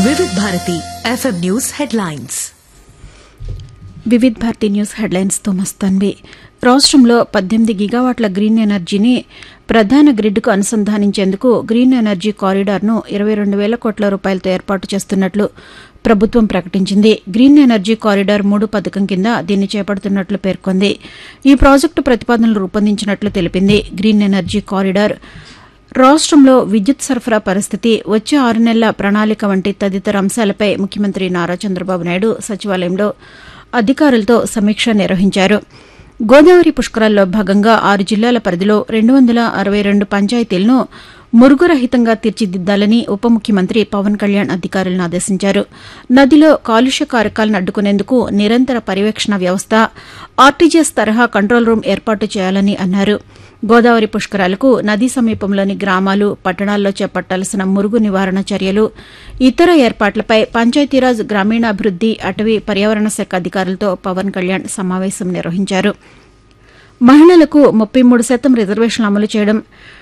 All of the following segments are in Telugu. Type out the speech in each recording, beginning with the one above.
Vividh Bharati FM news headlines Vividh Bharati news హెడ్లైన్స్తో మస్తాన్వి రాష్ట్రంలో పద్దెనిమిది గిగావాట్ల గ్రీన్ ఎనర్జీని ప్రధాన గ్రిడ్కు అనుసంధానించేందుకు గ్రీన్ ఎనర్జీ కారిడార్ను ఇరవై రెండు వేల కోట్ల రూపాయలతో ఏర్పాటు చేస్తున్నట్లు ప్రభుత్వం ప్రకటించింది గ్రీన్ ఎనర్జీ కారిడార్ మూడు పథకం కింద దీన్ని చేపడుతున్నట్లు పేర్కొంది ఈ ప్రాజెక్టు ప్రతిపాదనలు రూపొందించినట్లు తెలిపింది గ్రీన్ ఎనర్జీ కారిడార్ రాష్ట్రంలో విద్యుత్ సరఫరా పరిస్థితి వచ్చే ఆరు నెలల ప్రణాళిక వంటి తదితర అంశాలపై ముఖ్యమంత్రి నారా చంద్రబాబు నాయుడు సచివాలయంలో అధికారులతో సమీక్ష నిర్వహించారు గోదావరి పుష్కరాల్లో భాగంగా ఆరు జిల్లాల పరిధిలో రెండు వందల అరవై రెండు పంచాయతీలను మురుగురహితంగా తీర్చిదిద్దాలని ఉప ముఖ్యమంత్రి పవన్ కళ్యాణ్ అధికారులను ఆదేశించారు నదిలో కాలుష్య కారకాలను అడ్డుకునేందుకు నిరంతర పర్యవేక్షణ వ్యవస్థ ఆర్టీజీఎస్ తరహా కంట్రోల్ రూమ్ ఏర్పాటు చేయాలని అన్నారు గోదావరి పుష్కరాలకు నదీ సమీపంలోని గ్రామాలు పట్టణాల్లో చేపట్టాల్సిన మురుగు నివారణ చర్యలు ఇతర ఏర్పాట్లపై పంచాయతీరాజ్ గ్రామీణాభివృద్ది అటవీ పర్యావరణ శాఖ అధికారులతో పవన్ కళ్యాణ్ సమావేశం నిర్వహించారు మహిళలకు ముప్పై మూడు శాతం రిజర్వేషన్లు అమలు చేయడం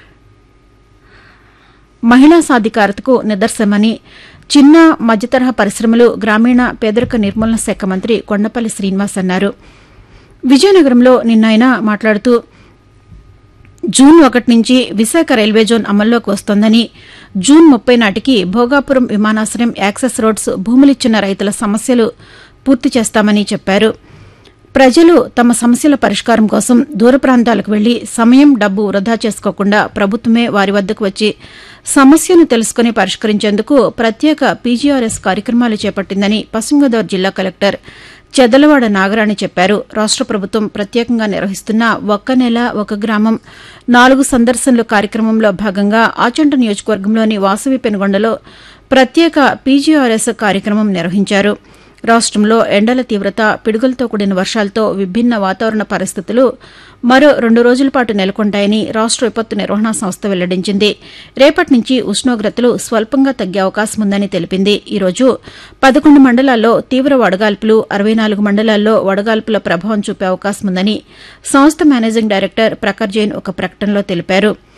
మహిళా సాధికారతకు నిదర్శనమని చిన్న మధ్యతరహా పరిశ్రమలు గ్రామీణ పేదరిక నిర్మూలన శాఖ మంత్రి కొండపల్లి శ్రీనివాస్ అన్నారు విజయనగరంలో నిన్న ఆయన మాట్లాడుతూ జూన్ ఒకటి నుంచి విశాఖ రైల్వే జోన్ అమల్లోకి వస్తోందని జూన్ ముప్పై నాటికి భోగాపురం విమానాశ్రయం యాక్సెస్ రోడ్స్ భూములిచ్చిన రైతుల సమస్యలు పూర్తి చేస్తామని చెప్పారు ప్రజలు తమ సమస్యల పరిష్కారం కోసం దూర ప్రాంతాలకు వెళ్లి సమయం డబ్బు వృధా చేసుకోకుండా ప్రభుత్వమే వారి వద్దకు వచ్చి సమస్యను తెలుసుకుని పరిష్కరించేందుకు ప్రత్యేక పీజీఆర్ఎస్ కార్యక్రమాలు చేపట్టిందని పశ్చిమ గోదావరి జిల్లా కలెక్టర్ చెదలవాడ నాగరాణి చెప్పారు రాష్ట ప్రభుత్వం ప్రత్యేకంగా నిర్వహిస్తున్న ఒక్క నెల ఒక గ్రామం నాలుగు సందర్శనలు కార్యక్రమంలో భాగంగా ఆచంట నియోజకవర్గంలోని వాసవి పెనుగొండలో ప్రత్యేక పీజీఆర్ఎస్ కార్యక్రమం నిర్వహించారు రాష్టంలో ఎండల తీవ్రత పిడుగులతో కూడిన వర్షాలతో విభిన్న వాతావరణ పరిస్థితులు మరో రెండు రోజుల పాటు నెలకొంటాయని రాష్ట విపత్తు నిర్వహణ సంస్థ వెల్లడించింది రేపటి నుంచి ఉష్ణోగ్రతలు స్వల్పంగా తగ్గే అవకాశం ఉందని తెలిపింది ఈ రోజు పదకొండు మండలాల్లో తీవ్ర వడగాల్పులు అరవై నాలుగు మండలాల్లో వడగాల్పుల ప్రభావం చూపే అవకాశం ఉందని సంస్థ మేనేజింగ్ డైరెక్టర్ ప్రఖర్ జైన్ ఒక ప్రకటనలో తెలిపారు